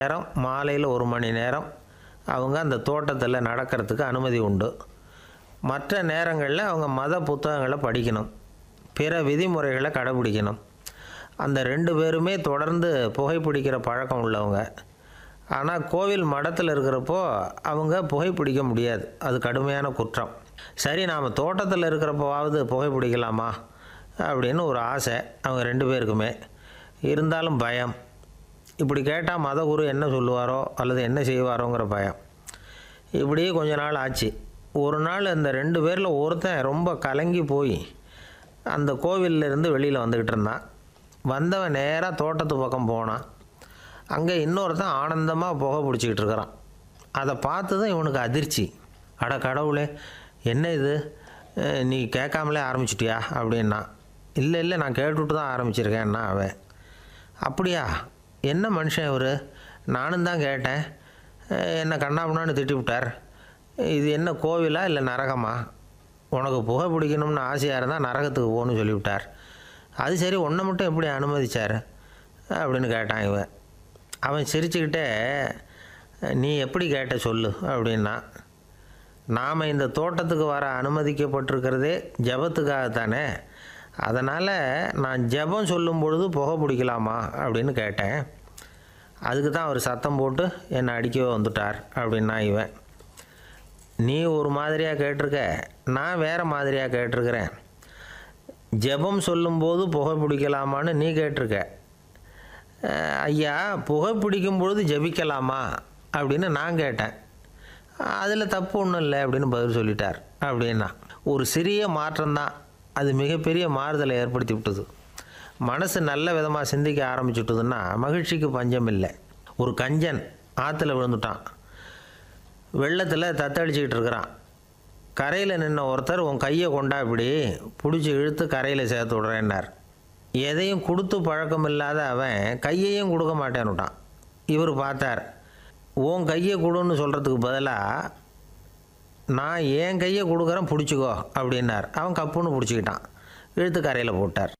நேரம் மாலையில் ஒரு மணி நேரம் அவங்க அந்த தோட்டத்தில் நடக்கிறதுக்கு அனுமதி உண்டு மற்ற நேரங்களில் அவங்க மத புத்தகங்களை படிக்கணும் பிற விதிமுறைகளை கடைபிடிக்கணும் அந்த ரெண்டு பேருமே தொடர்ந்து புகைப்பிடிக்கிற பழக்கம் உள்ளவங்க ஆனால் கோவில் மடத்தில் இருக்கிறப்போ அவங்க புகைப்பிடிக்க முடியாது அது கடுமையான குற்றம் சரி நாம் தோட்டத்தில் இருக்கிறப்போவாவது புகைப்பிடிக்கலாமா அப்படின்னு ஒரு ஆசை அவங்க ரெண்டு பேருக்குமே இருந்தாலும் பயம் இப்படி கேட்டால் மதகுரு என்ன சொல்லுவாரோ அல்லது என்ன செய்வாரோங்கிற பயம் இப்படியே கொஞ்ச நாள் ஆச்சு ஒரு நாள் இந்த ரெண்டு பேரில் ஒருத்தன் ரொம்ப கலங்கி போய் அந்த கோவில்ல இருந்து வெளியில் வந்துக்கிட்டு இருந்தான் வந்தவன் நேராக தோட்டத்து பக்கம் போனான் அங்கே இன்னொருத்தன் ஆனந்தமாக புகை பிடிச்சிக்கிட்டு இருக்கிறான் அதை பார்த்து தான் இவனுக்கு அதிர்ச்சி அட கடவுளே என்ன இது அஹ் நீ கேட்காமலே ஆரம்பிச்சிட்டியா அப்படின்னா இல்லை இல்லை நான் கேட்டுவிட்டு தான் ஆரம்பிச்சிருக்கேன்னா அவன் அப்படியா என்ன மனுஷன் இவர் நானும் தான் கேட்டேன் அஹ் என்ன கண்ணாபுண்ணான்னு திட்டி விட்டார் இது என்ன கோவிலா இல்லை நரகமா உனக்கு புகை பிடிக்கணும்னு ஆசையாக இருந்தால் நரகத்துக்கு போகணும்னு சொல்லிவிட்டார் அது சரி உன்னை மட்டும் எப்படி அனுமதிச்சார் அப்படின்னு கேட்டான் இவன் அவன் சிரிச்சுக்கிட்டே நீ எப்படி கேட்ட சொல்லு அப்படின்னா நாம் இந்த தோட்டத்துக்கு வர அனுமதிக்கப்பட்டிருக்கிறதே ஜபத்துக்காகத்தானே அதனால் நான் ஜெபம் சொல்லும் பொழுது புகை பிடிக்கலாமா அப்படின்னு கேட்டேன் அதுக்கு தான் அவர் சத்தம் போட்டு என்னை அடிக்கவே வந்துட்டார் அப்படின்னா இவன் நீ ஒரு மாதிரியாக கேட்டிருக்க நான் வேறு மாதிரியாக கேட்டிருக்கிறேன் ஜெபம் சொல்லும்போது புகை பிடிக்கலாமான்னு நீ கேட்டிருக்க அஹ், ஐயா புகை பிடிக்கும் பொழுது ஜெபிக்கலாமா அப்படின்னு நான் கேட்டேன் அதில் தப்பு ஒன்றும் இல்லை அப்படின்னு பதில் சொல்லிட்டார் அப்படின்னா ஒரு சிறிய மாற்றம்தான் அது மிகப்பெரிய மாறுதலை ஏற்படுத்தி விட்டது மனசு நல்ல விதமாக சிந்திக்க ஆரம்பிச்சுட்டுதுன்னா மகிழ்ச்சிக்கு பஞ்சம் இல்லை ஒரு கஞ்சன் ஆற்றுல விழுந்துட்டான் வெள்ளத்தில் தத்தளிச்சுக்கிட்டு இருக்கிறான் கரையில் நின்ன ஒருத்தர் உன் கையை கொண்டா இப்படி பிடிச்சி இழுத்து கரையில் சேர்த்து விட்றேன்னார் எதையும் கொடுத்து பழக்கம் இல்லாத அவன் கையையும் கொடுக்க மாட்டேன்னுட்டான் இவர் பார்த்தார் உன் கையை கொடுன்னு சொல்கிறதுக்கு பதிலாக நான் என் கையை கொடுக்குறேன் பிடிச்சிக்கோ அப்படின்னார் அவன் கப்புன்னு பிடிச்சிக்கிட்டான் இழுத்து கரையில் போட்டார்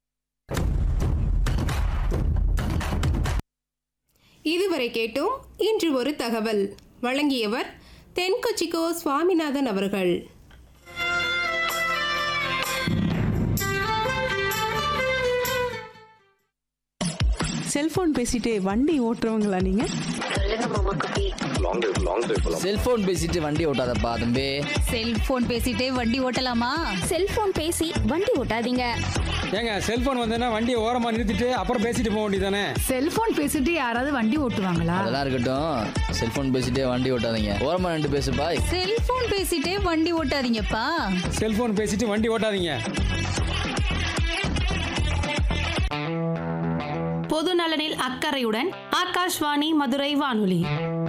இதுவரை கேட்டோம் இன்று ஒரு தகவல் வழங்கியவர் தென்கொச்சிக்கோ சுவாமிநாதன் அவர்கள் செல்போன் பேசிட்டு வண்டி ஓட்டுறவங்களா நீங்க செல்போன் பேசிட்டு வண்டி ஓட்டாதப்பா தம்பி செல்போன் பேசிட்டே வண்டி ஓட்டலாமா செல்போன் பேசி வண்டி ஓட்டாதீங்க ஏங்க செல்போன் வந்தேன்னா வண்டியை ஓரமா நிறுத்திட்டு அப்புறம் பேசிட்டு போக வேண்டியதானே செல்போன் பேசிட்டு யாராவது வண்டி ஓட்டுவாங்களா அதெல்லாம் இருக்கட்டும் செல்போன் பேசிட்டே வண்டி ஓட்டாதீங்க ஓரமா நின்று பேசுப்பா செல்போன் பேசிட்டே வண்டி ஓட்டாதீங்கப்பா செல்போன் பேசிட்டு வண்டி ஓட்டாதீங்க பொது நலனில் அக்கறையுடன் ஆகாஷ்வாணி மதுரை வானொலி